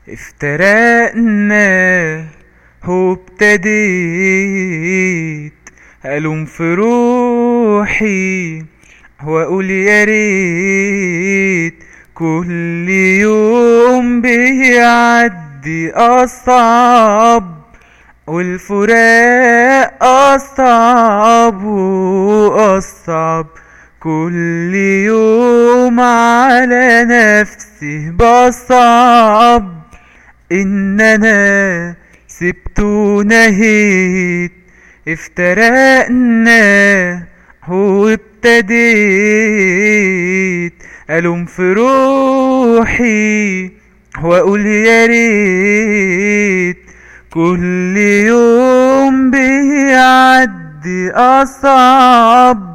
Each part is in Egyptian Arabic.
افترقنا هو ابتديت ألوم في روحي وأقول يا ريت كل يوم بيعدي أصعب والفراق أصعب وأصعب كل يوم على نفسي بصعب إن أنا سبت ونهيت افترقنا وابتديت ألوم في روحي وأقول يا ريت كل يوم بيعدي أصعب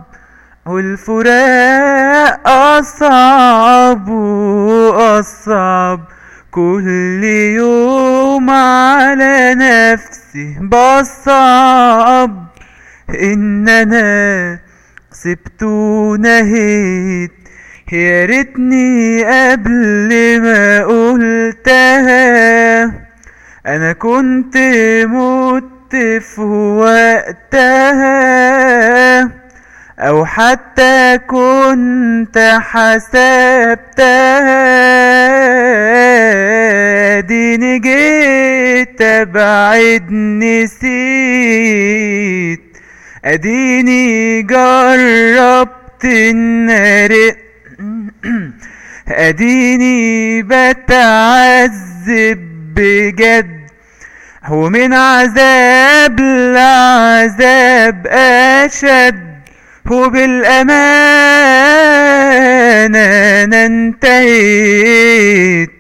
والفراق أصعب وأصعب كل يوم على نفسي بصعب إن أنا سبت ونهيت يا ريتني قبل ما قلتها انا كنت مت في وقتها او حتى كنت حسبتها ديني جيت ابعد نسيت اديني جربت النار اديني بتعذب بجد ومن عذاب لعذاب اشد وبالامانه انا انتهيت